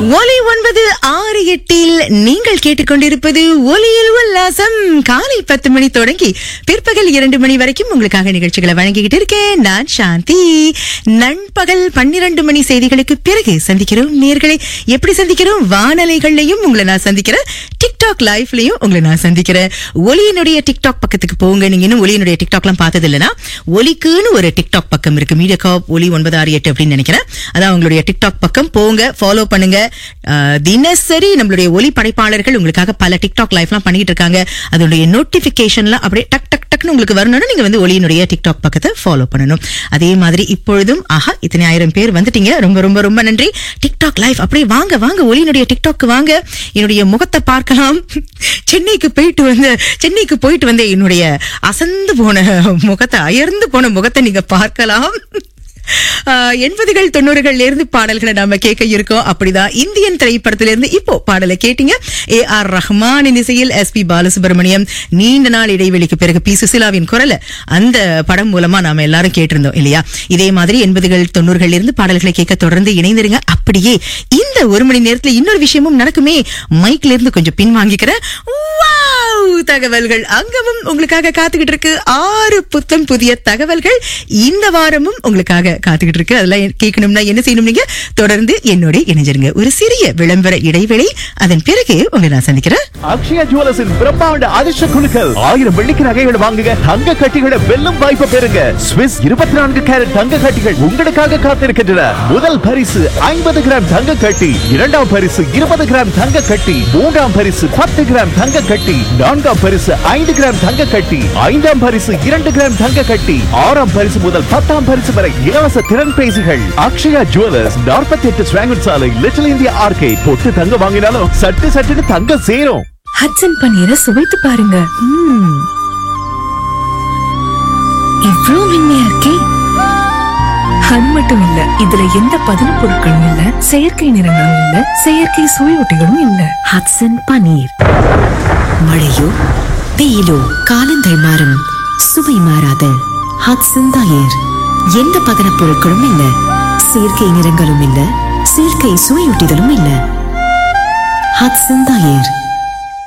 ஒலி ஒன்பது ஆறு எட்டில் நீங்கள் கேட்டுக்கொண்டிருப்பது ஒலியில் உல்லாசம் காலை பத்து மணி தொடங்கி பிற்பகல் இரண்டு மணி வரைக்கும் உங்களுக்காக நிகழ்ச்சிகளை வழங்கிக்கிட்டு இருக்கேன் நான் சாந்தி நண்பகல் பன்னிரண்டு மணி செய்திகளுக்கு பிறகு சந்திக்கிறோம் நேர்களை எப்படி சந்திக்கிறோம் வானலைகள்லயும் உங்களை நான் சந்திக்கிறேன் டிக்டாக் லைவ்லயும் உங்களை நான் சந்திக்கிறேன் ஒலியினுடைய டிக்டாக் பக்கத்துக்கு போங்க நீங்க இன்னும் ஒலியினுடைய டிக்டாக்லாம் பார்த்தது இல்லைன்னா ஒலிக்குன்னு ஒரு டிக்டாக் பக்கம் இருக்கு மீடியா காப் ஒலி ஒன்பது ஆறு எட்டு அப்படின்னு நினைக்கிறேன் அதான் உங்களுடைய டிக்டாக் பக்கம் போங்க ஃபாலோ பண்ணுங்க அஹ், தினசரி நம்மளுடைய ஒலி படைப்பாளர்கள் உங்களுக்காக பல டிக்டாக் லைஃப்லாம் பண்ணிட்டு இருக்காங்க அதனுடைய நோட்டிபிகேஷன்லாம் அப்படியே டக் டக் டக்னு உங்களுக்கு வரணும்னா நீங்க வந்து ஒலியினுடைய டிக்டாக் பக்கத்தை ஃபாலோ பண்ணணும் அதே மாதிரி இப்பொழுதும் ஆஹா இத்தனை ஆயிரம் பேர் வந்துட்டீங்க ரொம்ப ரொம்ப ரொம்ப நன்றி டிக்டாக் லைவ் அப்படியே வாங்க வாங்க ஒலியினுடைய டிக்டாக் வாங்க என்னுடைய முகத்தை பார்க்கலாம் சென்னைக்கு போயிட்டு வந்து சென்னைக்கு போயிட்டு வந்து என்னுடைய அசந்து போன முகத்தை அயர்ந்து போன முகத்தை நீங்க பார்க்கலாம் ஆஹ், எண்பதுகள் தொண்ணூறுகள்ல இருந்து பாடல்களை நாம கேட்க இருக்கோம் அப்படிதான் இந்தியன் திரைப்படத்தில இருந்து இப்போ பாடலை கேட்டீங்க ஏ ஆர் ரஹ்மானின் இசையில் எஸ் பி பாலசுப்ரமணியம் நீண்ட நாள் இடைவெளிக்கு பிறகு பி சுசிலாவின் குரல அந்த படம் மூலமா நாம எல்லாரும் கேட்டிருந்தோம் இல்லையா இதே மாதிரி எண்பதுகள் தொண்ணூறுகள்ல இருந்து பாடல்களை கேட்க தொடர்ந்து இணைந்திருங்க அப்படியே இந்த ஒரு மணி நேரத்துல இன்னொரு விஷயமும் நடக்குமே மைக்ல இருந்து கொஞ்சம் பின் வாங்கிக்கிறேன் வாவ்! தகவல்கள் அங்கமும் உங்களுக்காக காத்துக்கிட்டு இருக்கு ஆறு புத்தம் புதிய தகவல்கள் இந்த வாரமும் உங்களுக்காக காத்துக்கிட்டு இருக்கு அதெல்லாம் கேட்கணும்னா என்ன செய்யணும் நீங்க தொடர்ந்து என்னோட இணைஞ்சிருங்க ஒரு சிறிய விளம்பர இடைவேளை அதன் பிறகு உங்களை நான் சந்திக்கிறேன் அக்ஷயா ஜுவல்லர்ஸின் பிரம்மாண்ட அதிர்ஷ்ட குழுக்கள் ஆயிரம் வெள்ளிக்கு நகைகள் வாங்குங்க தங்க கட்டிகளை வெல்லும் வாய்ப்பை பெறுங்க ஸ்விஸ் இருபத்தி நான்கு கேரட் தங்க கட்டிகள் உங்களுக்காக காத்திருக்கின்றன முதல் பரிசு ஐம்பது கிராம் தங்க கட்டி இரண்டாம் பரிசு இருபது கிராம் தங்க கட்டி மூன்றாம் பரிசு பத்து கிராம் தங்க கட்டி நான்காம் பரிசு ஐந்து கிராம் தங்க கட்டி ஐந்தாம் பரிசு இரண்டு கிராம் தங்க கட்டி ஆறாம் பரிசு முதல் பத்தாம் பரிசு வரை இலவச திறன் பேசிகள் அக்ஷயா ஜுவல்லர்ஸ் நாற்பத்தி எட்டு ஸ்வாங்கட் சாலை லிட்டில் இந்தியா ஆர்கேட் பொட்டு தங்க வாங்கினாலும் சட்டு சட்டுன்னு தங்கம் சேரும் ஹட்சன் பன்னீரை சுவைத்து பாருங்க ம்ம். இவ்ளோ மென்மையா இருக்கே அது மட்டும் இல்ல இதுல எந்த பதன பொருட்களும் இல்ல செயற்கை நிறங்களும் இல்ல செயற்கை சுவையொட்டிகளும் இல்ல ஹட்சன் பனீர் மழையோ வெயிலோ காலங்கள் மாறும் சுவை மாறாத ஹட்சன் தயிர் எந்த பதனப் பொருட்களும் இல்ல செயற்கை நிறங்களும் இல்ல செயற்கை சுவையூட்டிகளும் இல்ல ஹட்சன் தயிர்